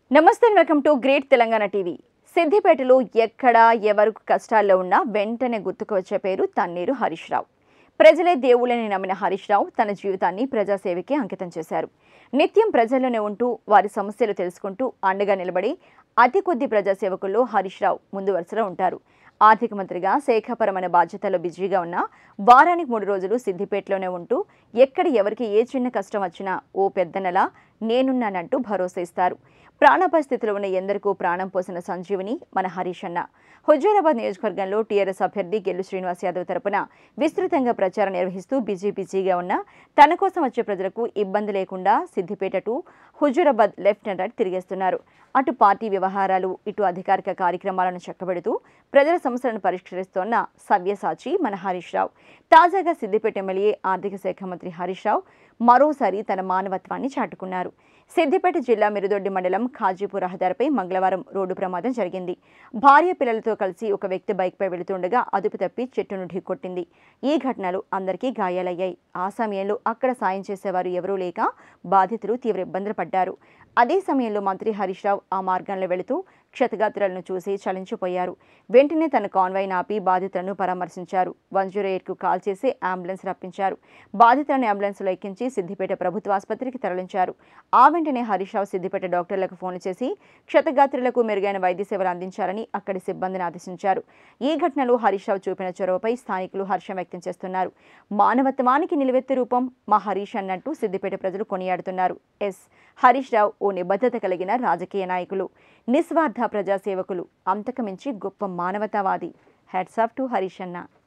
నమస్తే welcome to great Telangana TV సిద్దిపేటలో ఎక్కడ ఎవరు కష్టాల్లో ఉన్నా వెంటనే గుర్తుకు వచ్చే పేరు తన్నీరు హరీష్ రావు ప్రజలే దేవుళ్ళని నమ్మిన హరీష్ రావు తన జీవితాన్ని ప్రజాసేవకి అంకితం చేశారు నిత్యం ప్రజల్లోనే ఉంటూ వారి సమస్యలు తెలుసుకుంటూ అండగా నిలబడి అతి కొద్ది ప్రజాసేవకుల్లో హరీష్ రావు ముందు వరుసలో ఉంటారు ఆర్థిక మంత్రిగా శాఖాపరమైన బాధ్యతల్లో బిజీగా ఉన్న వారానికి మూడు రోజులు సిద్దిపేటలోనే ఉంటూ ఎక్కడ ఎవరికి ఏ చిన్న కష్టం వచ్చినా ఓ పెద్దనలా నేనున్నానంటూ భరోసా ఇస్తారు ప్రాణాపాయ స్థితిలో ఉన్న ఎందరికో ప్రాణం పోసిన సంజీవిని మన హరీష్ అన్న హుజూరాబాద్ నియోజకవర్గంలో టీఆర్ఎస్ అభ్యర్థి గెల్లు శ్రీనివాస్ యాదవ్ తరపున విస్తృతంగా ప్రచారం నిర్వహిస్తూ బిజీ బిజీగా ఉన్న తన కోసం వచ్చే ప్రజలకు ఇబ్బంది లేకుండా Siddipet to Huzurabad left and right తిరిగేస్తున్నారు అటు పార్టీ వ్యవహారాలు ఇటు అధికారిక కార్యక్రమాలను చక్కబెడుతూ ప్రజల సమస్యలను పరిష్కరిస్తోన్న సవ్యసాచి మన హరీష్ రావు తాజాగా సిద్దిపేట ఎమ్మెల్యే ఆర్థిక శాఖ మంత్రి హరీష్ రావు మరోసారి తన మానవత్వాన్ని చాటుకున్నారు సిద్దిపేట జిల్లా మిరుదొడ్డి మండలం ఖాజీపూర్ రహదారిపై మంగళవారం రోడ్డు ప్రమాదం జరిగింది భార్య పిల్లలతో కలిసి ఒక వ్యక్తి బైక్పై వెళుతుండగా అదుపు తప్పి చెట్టును ఢీకొట్టింది ఈ ఘటనలు అందరికీ గాయాలయ్యాయి ఆ సమయంలో అక్కడ సాయం చేసేవారు ఎవరూ లేక బాధితులు తీవ్ర ఇబ్బందులు పడ్డారు అదే సమయంలో మంత్రి హరీష్ రావు ఆ మార్గంలో వెళుతూ క్షతగాత్రులను చూసి చలించిపోయారు వెంటనే తన కాన్వాయ్ నాపి బాధితులను పరామర్శించారు వన్ జీరో ఎయిట్కు కాల్ చేసి అంబులెన్స్ రప్పించారు బాధితులను అంబులెన్స్లో ఎక్కించి సిద్దిపేట ప్రభుత్వ ఆసుపత్రికి తరలించారు ఆ వెంటనే హరీష్ రావు సిద్దిపేట డాక్టర్లకు ఫోన్ చేసి క్షతగాత్రులకు మెరుగైన వైద్య సేవలు అందించాలని అక్కడి సిబ్బందిని ఆదేశించారు ఈ ఘటనలో హరీష్ రావు చూపిన చొరవపై స్థానికులు హర్షం వ్యక్తం చేస్తున్నారు మానవత్వానికి నిలువెత్తు రూపం మా హరీష్ అన్నట్టు సిద్దిపేట ప్రజలు కొనియాడుతున్నారు ఎస్ హరీష్ రావు ఓ నిబద్ధత కలిగిన రాజకీయ నాయకులు నిస్వార్థ ప్రజాసేవకులు అంతకుమించి గొప్ప మానవతావాది హ్యాట్స్ ఆఫ్ టు హరీష్ అన్న